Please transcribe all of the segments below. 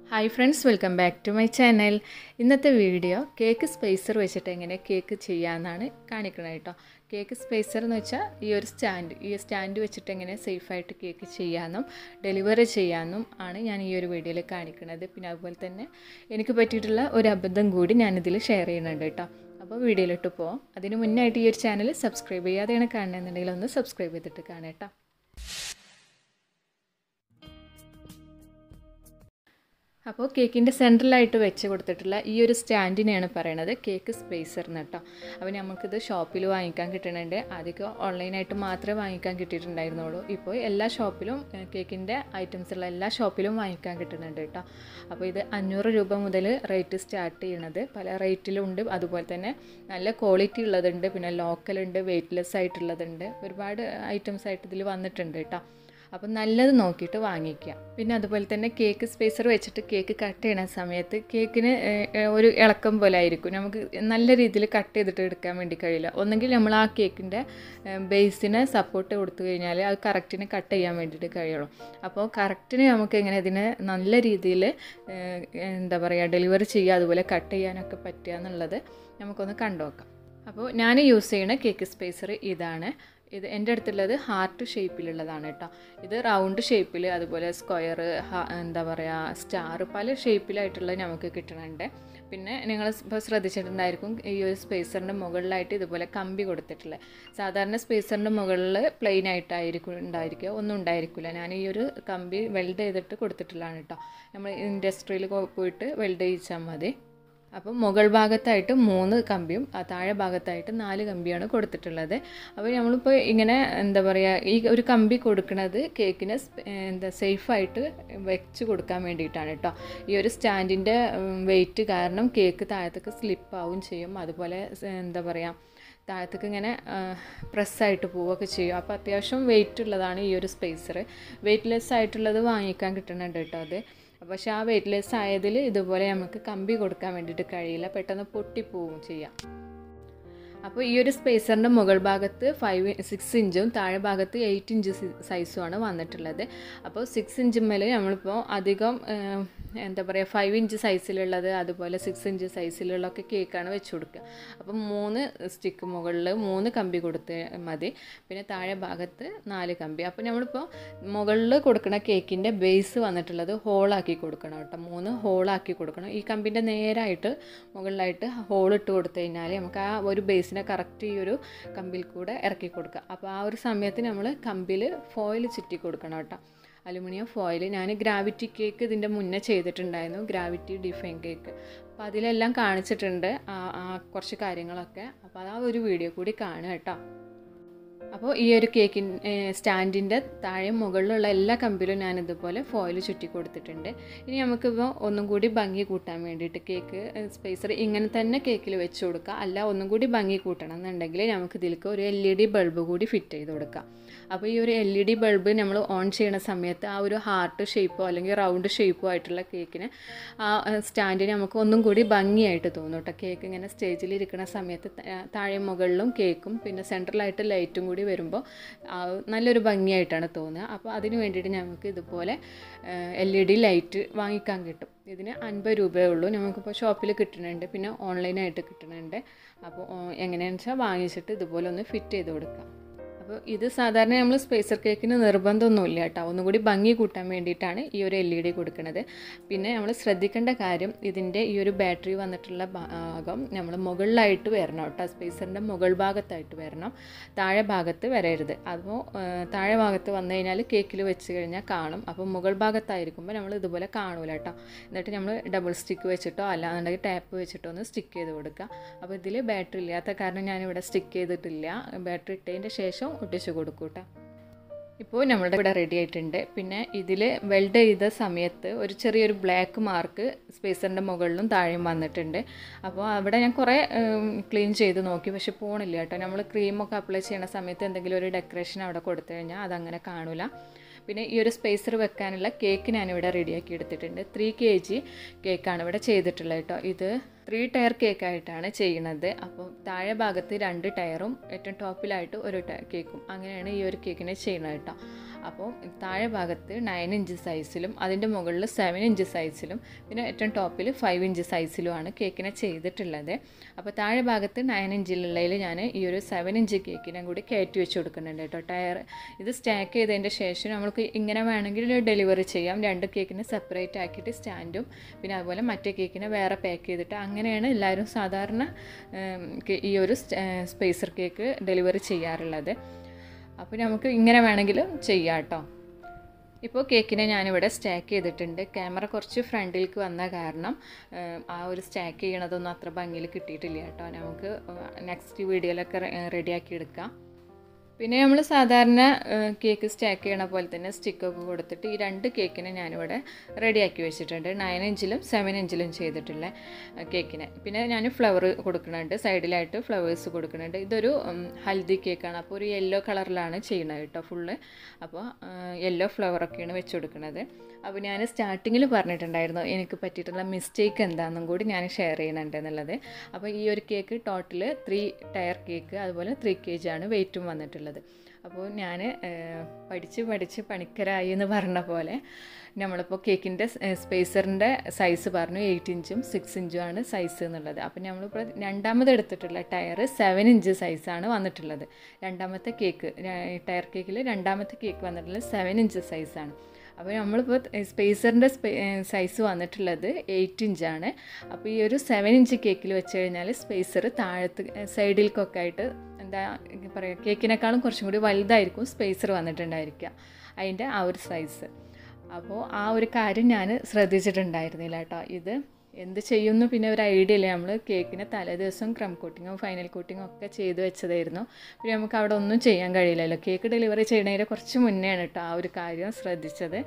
hi friends welcome back to my channel ഇന്നത്തെ video cake spacer വെച്ചിട്ട് എങ്ങനെ cake ചെയ്യാമെന്നാണ് കാണിക്കുന്നത് കേട്ടോ കേക്ക് സ്പേസർ എന്ന് വെച്ചാൽ ഈ ഒരു സ്റ്റാൻഡ് ഈ സ്റ്റാൻഡ് വെച്ചിട്ട് എങ്ങനെ സേഫായിട്ട് കേക്ക് ചെയ്യാമെന്നും ഡെലിവറി ചെയ്യാമെന്നും ആണ് ഞാൻ ഈ ഒരു വീഡിയോയിൽ കാണിക്കുന്നത് പിന്നെ അതുപോലെ തന്നെ എനിക്ക് പറ്റിയിട്ടുള്ള ഒരു അബദ്ധം കൂടി ഞാനിതിൽ ഷെയർ ചെയ്യുന്നുണ്ട് കേട്ടോ അപ്പോൾ വീഡിയോയിലിട്ട് പോവാം അതിന് മുന്നായിട്ട് ഈ ഒരു ചാനൽ സബ്സ്ക്രൈബ് ചെയ്യാതെയാണ് കാണുന്നുണ്ടെങ്കിൽ ഒന്ന് സബ്സ്ക്രൈബ് ചെയ്തിട്ട് കാണാം കേട്ടോ അപ്പോൾ കേക്കിൻ്റെ സെൻട്രലായിട്ട് വെച്ച് കൊടുത്തിട്ടുള്ള ഈ ഒരു സ്റ്റാൻഡിനെയാണ് പറയണത് കേക്ക് സ്പേസർ എന്ന് കേട്ടോ അപ്പോൾ നമുക്കിത് ഷോപ്പിൽ വാങ്ങിക്കാൻ കിട്ടുന്നുണ്ട് ആദ്യമൊക്കെ ഓൺലൈനായിട്ട് മാത്രമേ വാങ്ങിക്കാൻ കിട്ടിയിട്ടുണ്ടായിരുന്നുള്ളൂ ഇപ്പോൾ എല്ലാ ഷോപ്പിലും കേക്കിൻ്റെ ഐറ്റംസ് ഉള്ള എല്ലാ ഷോപ്പിലും വാങ്ങിക്കാൻ കിട്ടുന്നുണ്ട് കേട്ടോ അപ്പോൾ ഇത് അഞ്ഞൂറ് രൂപ മുതൽ റേറ്റ് സ്റ്റാർട്ട് ചെയ്യണത് പല റേറ്റിലും ഉണ്ട് അതുപോലെ തന്നെ നല്ല ക്വാളിറ്റി ഉള്ളതുണ്ട് പിന്നെ ലോക്കലുണ്ട് വെയ്റ്റ്ലെസ് ആയിട്ടുള്ളതുണ്ട് ഒരുപാട് ഐറ്റംസ് ആയിട്ട് ഇതിൽ വന്നിട്ടുണ്ട് കേട്ടോ അപ്പം നല്ലത് നോക്കിയിട്ട് വാങ്ങിക്കുക പിന്നെ അതുപോലെ തന്നെ കേക്ക് സ്പേസർ വെച്ചിട്ട് കേക്ക് കട്ട് ചെയ്യണ സമയത്ത് കേക്കിന് ഒരു ഇളക്കം പോലെ ആയിരിക്കും നമുക്ക് നല്ല രീതിയിൽ കട്ട് ചെയ്തിട്ട് എടുക്കാൻ വേണ്ടി കഴിയില്ല ഒന്നെങ്കിൽ നമ്മൾ ആ കേക്കിൻ്റെ ബേസിന് സപ്പോർട്ട് കൊടുത്തു കഴിഞ്ഞാൽ അത് കറക്റ്റിന് കട്ട് ചെയ്യാൻ വേണ്ടിയിട്ട് കഴിയുള്ളൂ അപ്പോൾ കറക്റ്റിന് നമുക്ക് എങ്ങനെ ഇതിനെ നല്ല രീതിയിൽ എന്താ പറയുക ഡെലിവറി ചെയ്യുക അതുപോലെ കട്ട് ചെയ്യാനൊക്കെ പറ്റുക എന്നുള്ളത് നമുക്കൊന്ന് കണ്ടു നോക്കാം അപ്പോൾ ഞാൻ യൂസ് ചെയ്യുന്ന കേക്ക് സ്പേസർ ഇതാണ് ഇത് എൻ്റെ അടുത്തുള്ളത് ഹാർട്ട് ഷേപ്പിലുള്ളതാണ് കേട്ടോ ഇത് റൗണ്ട് ഷേപ്പിൽ അതുപോലെ സ്ക്വയർ എന്താ പറയുക സ്റ്റാർ പല ഷേപ്പിലായിട്ടുള്ള നമുക്ക് കിട്ടുന്നുണ്ട് പിന്നെ നിങ്ങൾ ഇപ്പോൾ ശ്രദ്ധിച്ചിട്ടുണ്ടായിരിക്കും ഈ ഒരു സ്പേസറിൻ്റെ മുകളിലായിട്ട് ഇതുപോലെ കമ്പി കൊടുത്തിട്ടുള്ളത് സാധാരണ സ്പേസറിൻ്റെ മുകളിൽ പ്ലെയിൻ ആയിട്ടായിരിക്കും ഉണ്ടായിരിക്കുക ഒന്നും ഉണ്ടായിരിക്കില്ല ഞാൻ ഈ ഒരു കമ്പി വെൽഡ് ചെയ്തിട്ട് കൊടുത്തിട്ടുള്ളതാണ് കേട്ടോ നമ്മൾ ഇൻഡസ്ട്രിയിൽ പോയിട്ട് വെൽഡ് ചെയ്യിച്ചാൽ മതി അപ്പം മുകൾ ഭാഗത്തായിട്ട് മൂന്ന് കമ്പിയും താഴെ ഭാഗത്തായിട്ട് നാല് കമ്പിയാണ് കൊടുത്തിട്ടുള്ളത് അപ്പോൾ നമ്മളിപ്പോൾ ഇങ്ങനെ എന്താ പറയുക ഈ ഒരു കമ്പി കൊടുക്കുന്നത് കേക്കിന് എന്താ സേഫായിട്ട് വെച്ച് കൊടുക്കാൻ വേണ്ടിയിട്ടാണ് കേട്ടോ ഈ ഒരു സ്റ്റാൻഡിൻ്റെ വെയിറ്റ് കാരണം കേക്ക് താഴത്തേക്ക് സ്ലിപ്പാവും ചെയ്യും അതുപോലെ എന്താ പറയുക താഴത്തേക്ക് ഇങ്ങനെ പ്രസ്സായിട്ട് പോവുകയൊക്കെ ചെയ്യും അപ്പോൾ അത്യാവശ്യം വെയിറ്റ് ഉള്ളതാണ് ഈ ഒരു സ്പേസർ വെയിറ്റ്ലെസ് ആയിട്ടുള്ളത് വാങ്ങിക്കാൻ കിട്ടുന്നുണ്ട് കേട്ടോ അത് പക്ഷേ ആ വെയിറ്റ്ലെസ് ആയതിൽ ഇതുപോലെ നമുക്ക് കമ്പി കൊടുക്കാൻ വേണ്ടിയിട്ട് കഴിയില്ല പെട്ടെന്ന് പൊട്ടിപ്പോവും ചെയ്യാം അപ്പോൾ ഈ ഒരു സ്പേസറിൻ്റെ മുകൾ ഭാഗത്ത് ഫൈവ് സിക്സ് ഇഞ്ചും താഴെ ഭാഗത്ത് എയ്റ്റ് ഇഞ്ച് സൈസുമാണ് വന്നിട്ടുള്ളത് അപ്പോൾ സിക്സ് ഇഞ്ച് മേലെ നമ്മളിപ്പോൾ അധികം എന്താ പറയുക ഫൈവ് ഇഞ്ച് സൈസിലുള്ളത് അതുപോലെ സിക്സ് ഇഞ്ച് സൈസിലുള്ളൊക്കെ കേക്കാണ് വെച്ച് കൊടുക്കുക അപ്പം മൂന്ന് സ്റ്റിക്ക് മുകളിൽ മൂന്ന് കമ്പി കൊടുത്ത് മതി പിന്നെ താഴെ ഭാഗത്ത് നാല് കമ്പി അപ്പോൾ നമ്മളിപ്പോൾ മുകളിൽ കൊടുക്കുന്ന കേക്കിൻ്റെ ബേസ് വന്നിട്ടുള്ളത് ഹോളാക്കി കൊടുക്കണം കേട്ടോ മൂന്ന് ഹോളാക്കി കൊടുക്കണം ഈ കമ്പിൻ്റെ നേരായിട്ട് മുകളിലായിട്ട് ഹോൾ ഇട്ട് കൊടുത്തു കഴിഞ്ഞാൽ നമുക്ക് ആ ഒരു ബേസിനെ കറക്റ്റ് ഈ ഒരു കമ്പിൽ കൂടെ ഇറക്കി കൊടുക്കുക അപ്പോൾ ആ ഒരു സമയത്ത് നമ്മൾ കമ്പിൽ ഫോയിൽ ചുറ്റി കൊടുക്കണം കേട്ടോ അലുമിനിയം ഫോയിൽ ഞാൻ ഗ്രാവിറ്റി കേക്ക് ഇതിൻ്റെ മുന്നേ ചെയ്തിട്ടുണ്ടായിരുന്നു ഗ്രാവിറ്റി ഡിഫൈൻ കേക്ക് അപ്പോൾ അതിലെല്ലാം കാണിച്ചിട്ടുണ്ട് കുറച്ച് കാര്യങ്ങളൊക്കെ അപ്പോൾ ആ ഒരു വീഡിയോ കൂടി കാണുക കേട്ടോ അപ്പോൾ ഈ ഒരു കേക്കിൻ സ്റ്റാൻഡിൻ്റെ താഴെ മുകളിലുള്ള എല്ലാ കമ്പിലും ഞാൻ ഇതുപോലെ ഫോയിൽ ചുറ്റി കൊടുത്തിട്ടുണ്ട് ഇനി നമുക്കിപ്പോൾ ഒന്നും കൂടി ഭംഗി കൂട്ടാൻ വേണ്ടിയിട്ട് കേക്ക് സ്പേസർ ഇങ്ങനെ തന്നെ കേക്കിൽ വെച്ച് കൊടുക്കുക അല്ല ഒന്നും കൂടി ഭംഗി കൂട്ടണം എന്നുണ്ടെങ്കിൽ നമുക്ക് ഇതിലേക്ക് ഒരു എൽ ഇ ഡി ബൾബ് കൂടി ഫിറ്റ് ചെയ്ത് കൊടുക്കാം അപ്പോൾ ഈ ഒരു എൽ ഇ ഡി ബൾബ് നമ്മൾ ഓൺ ചെയ്യുന്ന സമയത്ത് ആ ഒരു ഹാർട്ട് ഷേപ്പോ അല്ലെങ്കിൽ റൗണ്ട് ഷേപ്പോ ആയിട്ടുള്ള കേക്കിന് ആ സ്റ്റാൻഡിന് നമുക്ക് ഒന്നും കൂടി ഭംഗിയായിട്ട് തോന്നും കേട്ടോ കേക്ക് ഇങ്ങനെ സ്റ്റേജിൽ ഇരിക്കുന്ന സമയത്ത് താഴെ മുകളിലും കേക്കും പിന്നെ സെൻട്രലായിട്ട് ലൈറ്റും കൂടി വരുമ്പോൾ നല്ലൊരു ഭംഗിയായിട്ടാണ് തോന്നുക അപ്പോൾ അതിന് വേണ്ടിയിട്ട് നമുക്ക് ഇതുപോലെ എൽ ഇ ഡി ലൈറ്റ് വാങ്ങിക്കാൻ കിട്ടും ഇതിന് അൻപത് രൂപയേ ഉള്ളൂ നമുക്കിപ്പോൾ ഷോപ്പിൽ കിട്ടുന്നുണ്ട് പിന്നെ ഓൺലൈനായിട്ട് കിട്ടുന്നുണ്ട് അപ്പോൾ എങ്ങനെയാണെന്ന് വെച്ചാൽ വാങ്ങിച്ചിട്ട് ഇതുപോലെ ഒന്ന് ഫിറ്റ് ചെയ്ത് കൊടുക്കാം അപ്പോൾ ഇത് സാധാരണ നമ്മൾ സ്പേസർ കേക്കിന് നിർബന്ധമൊന്നുമില്ല കേട്ടോ ഒന്നും കൂടി ഭംഗി കൂട്ടാൻ വേണ്ടിയിട്ടാണ് ഈ ഒരു എൽ ഇ ഡി കൊടുക്കുന്നത് പിന്നെ നമ്മൾ ശ്രദ്ധിക്കേണ്ട കാര്യം ഇതിൻ്റെ ഈ ഒരു ബാറ്ററി വന്നിട്ടുള്ള ഭാഗം നമ്മൾ മുകളിലായിട്ട് വരണം കേട്ടോ സ്പേസറിൻ്റെ മുകൾ ഭാഗത്തായിട്ട് വരണം താഴെ ഭാഗത്ത് വരരുത് അപ്പോൾ താഴെ ഭാഗത്ത് വന്നു കഴിഞ്ഞാൽ കേക്കിൽ വെച്ച് കഴിഞ്ഞാൽ കാണും അപ്പോൾ മുകൾ ഭാഗത്തായിരിക്കുമ്പോൾ നമ്മൾ ഇതുപോലെ കാണൂല കേട്ടോ എന്നിട്ട് നമ്മൾ ഡബിൾ സ്റ്റിക്ക് വെച്ചിട്ടോ അല്ലാന്നുണ്ടെങ്കിൽ ടാപ്പ് വെച്ചിട്ടോ ഒന്ന് സ്റ്റിക്ക് ചെയ്ത് കൊടുക്കുക അപ്പോൾ ഇതിൽ ബാറ്ററി ഇല്ലാത്ത കാരണം ഞാനിവിടെ സ്റ്റിക്ക് ചെയ്തിട്ടില്ല ബാറ്ററി ഇട്ടതിൻ്റെ ശേഷം ഒട്ടിച്ച് കൊടുക്കും കേട്ടോ ഇപ്പോൾ നമ്മളുടെ ഇവിടെ റെഡി ആയിട്ടുണ്ട് പിന്നെ ഇതിൽ വെൽഡ് ചെയ്ത സമയത്ത് ഒരു ചെറിയൊരു ബ്ലാക്ക് മാർക്ക് സ്പേസറിൻ്റെ മുകളിലും താഴെയും വന്നിട്ടുണ്ട് അപ്പോൾ അവിടെ ഞാൻ കുറേ ക്ലീൻ ചെയ്ത് നോക്കി പക്ഷെ പോണില്ല കേട്ടോ നമ്മൾ ക്രീമൊക്കെ അപ്ലൈ ചെയ്യുന്ന സമയത്ത് എന്തെങ്കിലും ഒരു ഡെക്കറേഷൻ അവിടെ കൊടുത്തു കഴിഞ്ഞാൽ അതങ്ങനെ കാണില്ല പിന്നെ ഈ ഒരു സ്പേസർ വെക്കാനുള്ള കേക്ക് ഞാനിവിടെ റെഡിയാക്കി എടുത്തിട്ടുണ്ട് ത്രീ കെ ജി കേക്കാണ് ഇവിടെ ചെയ്തിട്ടുള്ളത് കേട്ടോ ഇത് ത്രീ ടയർ കേക്കായിട്ടാണ് ചെയ്യുന്നത് അപ്പോൾ താഴെ ഭാഗത്ത് രണ്ട് ടയറും ഏറ്റവും ടോപ്പിലായിട്ട് ഒരു കേക്കും അങ്ങനെയാണ് ഈ ഒരു കേക്കിനെ ചെയ്യുന്നത് കേട്ടോ അപ്പോൾ താഴെ ഭാഗത്ത് നയൻ ഇഞ്ച് സൈസിലും അതിൻ്റെ മുകളിൽ സെവൻ ഇഞ്ച് സൈസിലും പിന്നെ ഏറ്റവും ടോപ്പിൽ ഫൈവ് ഇഞ്ച് സൈസിലുമാണ് കേക്കിനെ ചെയ്തിട്ടുള്ളത് അപ്പോൾ താഴെ ഭാഗത്ത് നയൻ ഇഞ്ചിലുള്ളതിൽ ഞാൻ ഈ ഒരു സെവൻ ഇഞ്ച് കേക്കിനെ കൂടി കയറ്റി വെച്ച് കൊടുക്കുന്നുണ്ട് കേട്ടോ ടയർ ഇത് സ്റ്റാക്ക് ചെയ്തതിൻ്റെ ശേഷം നമുക്ക് ഇങ്ങനെ വേണമെങ്കിൽ ഡെലിവറി ചെയ്യാം രണ്ട് കേക്കിനെ സെപ്പറേറ്റ് ആക്കിയിട്ട് സ്റ്റാൻഡും പിന്നെ അതുപോലെ മറ്റേ കേക്കിനെ വേറെ പാക്ക് ചെയ്തിട്ട് അങ്ങനെയാണ് എല്ലാവരും സാധാരണ ഉം, കെ- ഈ ഒരു സ്പേസർ കേക്ക് ഡെലിവറി ചെയ്യാറുള്ളത് അപ്പോൾ നമുക്ക് ഇങ്ങനെ വേണമെങ്കിലും ചെയ്യാം കേട്ടോ ഇപ്പോൾ കേക്കിനെ ഞാനിവിടെ സ്റ്റാക്ക് ചെയ്തിട്ടുണ്ട് ക്യാമറ കുറച്ച് ഫ്രണ്ടിലേക്ക് വന്ന കാരണം ഏഹ്, ആ ഒരു സ്റ്റാക്ക് ചെയ്യണതൊന്നും അത്ര ഭംഗിയിൽ കിട്ടിയിട്ടില്ല കേട്ടോ നമുക്ക് നെക്സ്റ്റ് വീഡിയോയിലൊക്കെ റെഡിയാക്കി എടുക്കാം പിന്നെ നമ്മൾ സാധാരണ ഏഹ്, കേക്ക് സ്റ്റാക്ക് ചെയ്യണ പോലെ തന്നെ സ്റ്റിക്കൊക്കെ കൊടുത്തിട്ട് ഈ രണ്ട് കേക്കിനെ ഞാനിവിടെ റെഡിയാക്കി വെച്ചിട്ടുണ്ട് നയൻ ഇഞ്ചിലും സെവൻ ഇഞ്ചിലും ചെയ്തിട്ടുള്ള ഏഹ്, കേക്കിനെ പിന്നെ ഞാൻ ഫ്ലവർ കൊടുക്കുന്നുണ്ട് സൈഡിലായിട്ട് ഫ്ലവേഴ്സ് കൊടുക്കുന്നുണ്ട് ഇതൊരു ഉം, ഹൽദി കേക്കാണ് അപ്പോൾ ഒരു യെല്ലോ കളറിലാണ് ചെയ്യുന്നത് കേട്ടോ ഫുള്ള് അപ്പോൾ യെല്ലോ ഫ്ലവറൊക്കെയാണ് വെച്ച് കൊടുക്കുന്നത് അപ്പോൾ ഞാൻ സ്റ്റാർട്ടിങ്ങിൽ പറഞ്ഞിട്ടുണ്ടായിരുന്നു എനിക്ക് പറ്റിയിട്ടുള്ള മിസ്റ്റേക്ക് എന്താണെന്നും കൂടി ഞാൻ ഷെയർ ചെയ്യുന്നുണ്ട് എന്നുള്ളത് അപ്പോൾ ഈ ഒരു cake total three tier cake അതുപോലെ ത്രീ കെ ജി ആണ് വെയിറ്റും വന്നിട്ടുള്ളത് അപ്പോൾ ഞാൻ പഠിച്ച് പഠിച്ച് പണിക്കരായി എന്ന് പറഞ്ഞ പോലെ നമ്മളിപ്പോൾ കേക്കിൻ്റെ സ്പേസറിൻ്റെ സൈസ് പറഞ്ഞു എയ്റ്റ് ഇഞ്ചും സിക്സ് ഇഞ്ചും ആണ് സൈസ് എന്നുള്ളത് അപ്പോൾ നമ്മളിപ്പോൾ രണ്ടാമത് എടുത്തിട്ടുള്ള ടയർ സെവൻ ഇഞ്ച് സൈസാണ് വന്നിട്ടുള്ളത് രണ്ടാമത്തെ കേക്ക് ടയർ കേക്കിൽ രണ്ടാമത്തെ കേക്ക് വന്നിട്ടുള്ളത് സെവൻ ഇഞ്ച് സൈസാണ് അപ്പോൾ നമ്മളിപ്പോൾ സ്പേസറിൻ്റെ സൈസ് വന്നിട്ടുള്ളത് എയ്റ്റ് ഇഞ്ചാണ് അപ്പോൾ ഈ ഒരു സെവൻ ഇഞ്ച് കേക്കിൽ വെച്ച് കഴിഞ്ഞാൽ സ്പേസർ താഴത്ത് സൈഡിലേക്കൊക്കെ ആയിട്ട് എന്താ പറയുക കേക്കിനേക്കാളും കുറച്ചും കൂടി വലുതായിരിക്കും സ്പേസർ വന്നിട്ടുണ്ടായിരിക്കുക അതിൻ്റെ ആ ഒരു സൈസ് അപ്പോൾ ആ ഒരു കാര്യം ഞാൻ ശ്രദ്ധിച്ചിട്ടുണ്ടായിരുന്നില്ല കേട്ടോ ഇത് എന്ത് ചെയ്യുമെന്ന് പിന്നെ ഒരു ഐഡിയ ഇല്ല നമ്മൾ കേക്കിന് തലേ ദിവസം ക്രം കോട്ടിങ്ങും ഫൈനൽ കോട്ടിങ്ങും ഒക്കെ ചെയ്ത് വെച്ചതായിരുന്നു പിന്നെ നമുക്ക് അവിടെ ഒന്നും ചെയ്യാൻ കഴിയില്ലല്ലോ കേക്ക് ഡെലിവറി ചെയ്യണതിന് കുറച്ച് മുന്നെയാണ് കേട്ടോ ആ ഒരു കാര്യം ശ്രദ്ധിച്ചത്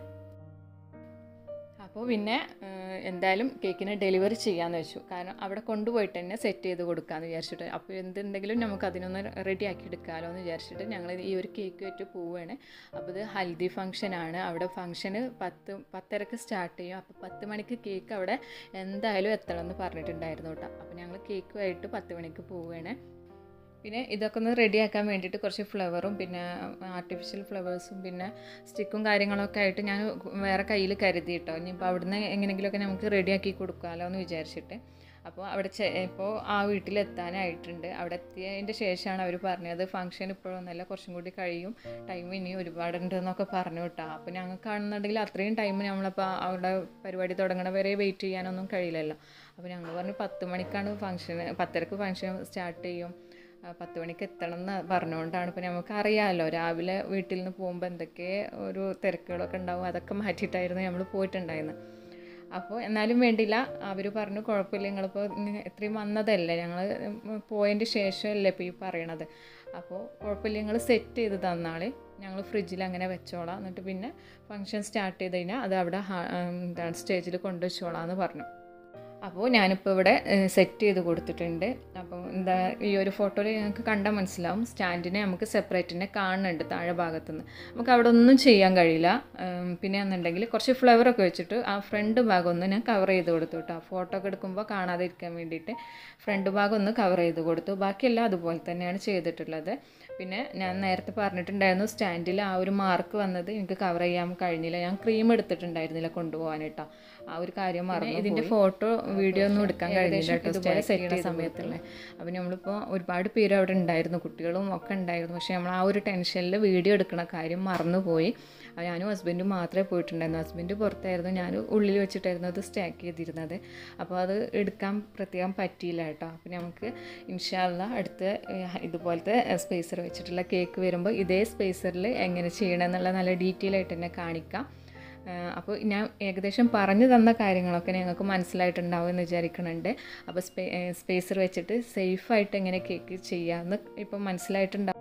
അപ്പോൾ പിന്നെ ഏഹ്, എന്തായാലും കേക്കിന് ഡെലിവറി ചെയ്യാമെന്ന് വെച്ചു കാരണം അവിടെ കൊണ്ടുപോയിട്ട് തന്നെ സെറ്റ് ചെയ്ത് കൊടുക്കാമെന്ന് വിചാരിച്ചിട്ട് അപ്പോൾ എന്തുണ്ടെങ്കിലും നമുക്ക് അതിനൊന്ന് റെഡി ആക്കി എടുക്കാമല്ലോ എന്ന് വിചാരിച്ചിട്ട് ഞങ്ങൾ ഈ ഒരു കേക്ക് വെച്ച് പോവുകയാണ് അപ്പോൾ ഇത് ഹൽദി ഫംഗ്ഷനാണ് അവിടെ ഫംഗ്ഷന് പത്ത് പത്തരക്ക് സ്റ്റാർട്ട് ചെയ്യും അപ്പോൾ പത്ത് മണിക്ക് കേക്ക് അവിടെ എന്തായാലും എത്തണം എന്ന് പറഞ്ഞിട്ടുണ്ടായിരുന്നു കേട്ടോ അപ്പോൾ ഞങ്ങൾ കേക്കുമായിട്ട് പത്ത് മണിക്ക് പോവുകയാണ് പിന്നെ ഇതൊക്കെ ഒന്ന് റെഡിയാക്കാൻ വേണ്ടിയിട്ട് കുറച്ച് ഫ്ലവറും പിന്നെ ആർട്ടിഫിഷ്യൽ ഫ്ലവേഴ്സും പിന്നെ സ്റ്റിക്കും കാര്യങ്ങളൊക്കെ ആയിട്ട് ഞാൻ വേറെ കയ്യിൽ കരുതി കേട്ടോ ഇനിയിപ്പോൾ അവിടുന്ന് എങ്ങനെയെങ്കിലുമൊക്കെ നമുക്ക് റെഡിയാക്കി കൊടുക്കാമല്ലോ എന്ന് വിചാരിച്ചിട്ട് അപ്പോൾ അവിടെ ചെ ഇപ്പോൾ ആ വീട്ടിലെത്താനായിട്ടുണ്ട് അവിടെ എത്തിയതിൻ്റെ ശേഷമാണ് അവർ പറഞ്ഞത് ഫംഗ്ഷൻ ഇപ്പോഴൊന്നുമല്ല കുറച്ചും കൂടി കഴിയും ടൈം ഇനി ഒരുപാടുണ്ട് എന്നൊക്കെ പറഞ്ഞു കേട്ടോ അപ്പോൾ ഞങ്ങൾ കാണുന്നുണ്ടെങ്കിൽ അത്രയും ടൈം നമ്മളപ്പോൾ അവിടെ പരിപാടി തുടങ്ങണ വരെ വെയിറ്റ് ചെയ്യാനൊന്നും കഴിയില്ലല്ലോ അപ്പോൾ ഞങ്ങൾ പറഞ്ഞു പത്ത് മണിക്കാണ് ഫംഗ്ഷൻ പത്തരക്ക് ഫംഗ്ഷൻ സ്റ്റാർട്ട് ചെയ്യും ആ, പത്ത് മണിക്ക് എത്തണം എന്ന് പറഞ്ഞുകൊണ്ടാണ് ഇപ്പോൾ നമുക്ക് അറിയാമല്ലോ രാവിലെ വീട്ടിൽ നിന്ന് പോകുമ്പോൾ എന്തൊക്കെ ഒരു തിരക്കുകളൊക്കെ ഉണ്ടാവും അതൊക്കെ മാറ്റിയിട്ടായിരുന്നു നമ്മൾ പോയിട്ടുണ്ടായിരുന്നത് അപ്പോൾ എന്നാലും വേണ്ടില്ല അവർ പറഞ്ഞു കുഴപ്പമില്ല നിങ്ങളിപ്പോൾ ഇങ്ങനെ ഇത്രയും വന്നതല്ലേ ഞങ്ങൾ പോയതിൻ്റെ ശേഷമല്ലേ ഇപ്പോൾ ഈ പറയണത് അപ്പോൾ കുഴപ്പമില്ല നിങ്ങൾ സെറ്റ് ചെയ്ത് തന്നാൾ ഞങ്ങൾ ഫ്രിഡ്ജിൽ അങ്ങനെ വെച്ചോളാം എന്നിട്ട് പിന്നെ ഫംഗ്ഷൻ സ്റ്റാർട്ട് ചെയ്ത് കഴിഞ്ഞാൽ അത് അവിടെ ഹാ- എന്താണ് സ്റ്റേജിൽ കൊണ്ടുവച്ചോളാം എന്ന് പറഞ്ഞു അപ്പോൾ ഞാനിപ്പോൾ ഇവിടെ സെറ്റ് ചെയ്ത് കൊടുത്തിട്ടുണ്ട് അപ്പോൾ എന്താ ഈ ഒരു ഫോട്ടോയിൽ ഞങ്ങൾക്ക് കണ്ടാൽ മനസ്സിലാവും സ്റ്റാൻഡിനെ നമുക്ക് സെപ്പറേറ്റ് തന്നെ കാണുന്നുണ്ട് താഴെ ഭാഗത്തുനിന്ന് നമുക്ക് അവിടെ ഒന്നും ചെയ്യാൻ കഴിയില്ല ഉം, പിന്നെ എന്നുണ്ടെങ്കിൽ കുറച്ച് ഫ്ലവറൊക്കെ വെച്ചിട്ട് ആ ഫ്രണ്ട് ഭാഗം ഒന്ന് ഞാൻ കവർ ചെയ്ത് കൊടുത്തു കേട്ടോ ഫോട്ടോ ഒക്കെ എടുക്കുമ്പോൾ കാണാതിരിക്കാൻ വേണ്ടിയിട്ട് ഫ്രണ്ട് ഭാഗം ഒന്ന് കവർ ചെയ്ത് കൊടുത്തു ബാക്കിയെല്ലാം അതുപോലെ തന്നെയാണ് ചെയ്തിട്ടുള്ളത് പിന്നെ ഞാൻ നേരത്തെ പറഞ്ഞിട്ടുണ്ടായിരുന്നു സ്റ്റാൻഡിൽ ആ ഒരു മാർക്ക് വന്നത് എനിക്ക് കവർ ചെയ്യാൻ കഴിഞ്ഞില്ല ഞാൻ ക്രീം എടുത്തിട്ടുണ്ടായിരുന്നില്ല കൊണ്ടുപോകാൻ കേട്ടോ ആ ഒരു കാര്യം മറന്നു ഇതിൻ്റെ ഫോട്ടോ വീഡിയോ ഒന്നും എടുക്കാൻ കഴിഞ്ഞില്ല കേട്ടോ ഇതുപോലെ സെറ്റ് ചെയ്യുന്ന സമയത്തുള്ള അപ്പോൾ നമ്മളിപ്പോൾ ഒരുപാട് പേര് അവിടെ ഉണ്ടായിരുന്നു കുട്ടികളും ഒക്കെ ഉണ്ടായിരുന്നു പക്ഷേ നമ്മൾ ആ ഒരു ടെൻഷനിൽ വീഡിയോ എടുക്കുന്ന കാര്യം മറന്നുപോയി അപ്പോൾ ഞാനും ഹസ്ബൻഡും മാത്രമേ പോയിട്ടുണ്ടായിരുന്നു ഹസ്ബൻഡ് പുറത്തായിരുന്നു ഞാൻ ഉള്ളിൽ വെച്ചിട്ടായിരുന്നു അത് സ്റ്റാക്ക് ചെയ്തിരുന്നത് അപ്പോൾ അത് എടുക്കാൻ പ്രത്യേകം പറ്റിയില്ല കേട്ടോ അപ്പോൾ നമുക്ക് ഇൻഷാല്ല അടുത്ത ഏഹ്, ഇതുപോലത്തെ സ്പേസർ വെച്ചിട്ടുള്ള കേക്ക് വരുമ്പോൾ ഇതേ സ്പേസറിൽ എങ്ങനെ ചെയ്യണം എന്നുള്ള നല്ല ഡീറ്റെയിൽ ആയിട്ട് തന്നെ കാണിക്കാം ആഹ് അപ്പോൾ ഞാൻ ഏകദേശം പറഞ്ഞു തന്ന കാര്യങ്ങളൊക്കെ ഞങ്ങൾക്ക് മനസ്സിലായിട്ടുണ്ടാവും എന്ന് വിചാരിക്കുന്നുണ്ട് അപ്പോൾ സ്പേ സ്പേസർ വെച്ചിട്ട് സേഫായിട്ട് എങ്ങനെ കേക്ക് ചെയ്യാമെന്ന് ഇപ്പം മനസ്സിലായിട്ടുണ്ടാവും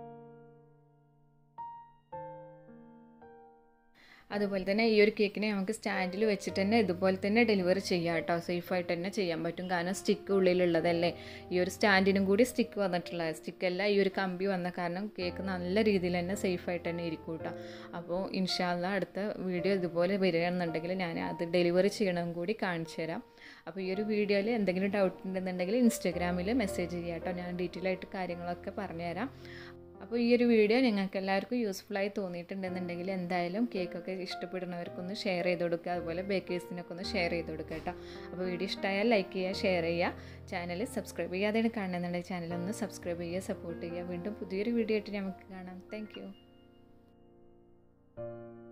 അതുപോലെ തന്നെ ഈ ഒരു കേക്കിനെ നമുക്ക് സ്റ്റാൻഡിൽ വെച്ചിട്ട് തന്നെ ഇതുപോലെ തന്നെ ഡെലിവറി ചെയ്യാം കേട്ടോ സേഫായിട്ട് തന്നെ ചെയ്യാൻ പറ്റും കാരണം സ്റ്റിക്ക് ഉള്ളിലുള്ളതല്ലേ ഈ ഒരു സ്റ്റാൻഡിനും കൂടി സ്റ്റിക്ക് വന്നിട്ടുള്ള സ്റ്റിക്കല്ല ഈ ഒരു കമ്പി വന്ന കാരണം കേക്ക് നല്ല രീതിയിൽ തന്നെ സേഫായിട്ട് തന്നെ ഇരിക്കും കേട്ടോ അപ്പോൾ ഇൻഷാല്ല അടുത്ത വീഡിയോ ഇതുപോലെ വരികയാണെന്നുണ്ടെങ്കിൽ ഞാൻ അത് ഡെലിവറി ചെയ്യണം കൂടി കാണിച്ചു തരാം അപ്പോൾ ഈ ഒരു വീഡിയോയിൽ എന്തെങ്കിലും ഡൗട്ട് ഉണ്ടെന്നുണ്ടെങ്കിൽ ഇൻസ്റ്റാഗ്രാമിൽ മെസ്സേജ് ചെയ്യാം കേട്ടോ ഞാൻ ഡീറ്റെയിൽ ആയിട്ട് കാര്യങ്ങളൊക്കെ പറഞ്ഞുതരാം അപ്പോൾ ഈ ഒരു വീഡിയോ നിങ്ങൾക്ക് എല്ലാവർക്കും യൂസ്ഫുള്ളായി തോന്നിയിട്ടുണ്ടെന്നുണ്ടെങ്കിൽ എന്തായാലും കേക്കൊക്കെ ഇഷ്ടപ്പെടുന്നവർക്കൊന്ന് ഷെയർ ചെയ്ത് കൊടുക്കുക അതുപോലെ ബേക്കേഴ്സിനൊക്കെ ഒന്ന് ഷെയർ ചെയ്ത് കൊടുക്കുക കേട്ടോ അപ്പോൾ വീഡിയോ ഇഷ്ടമായാൽ ലൈക്ക് ചെയ്യുക ഷെയർ ചെയ്യുക ചാനൽ സബ്സ്ക്രൈബ് ചെയ്യാതെയാണ് കാണുന്നുണ്ടെങ്കിൽ ചാനൽ ഒന്ന് സബ്സ്ക്രൈബ് ചെയ്യുക സപ്പോർട്ട് ചെയ്യുക വീണ്ടും പുതിയൊരു വീഡിയോ ആയിട്ട് നമുക്ക് കാണാം താങ്ക്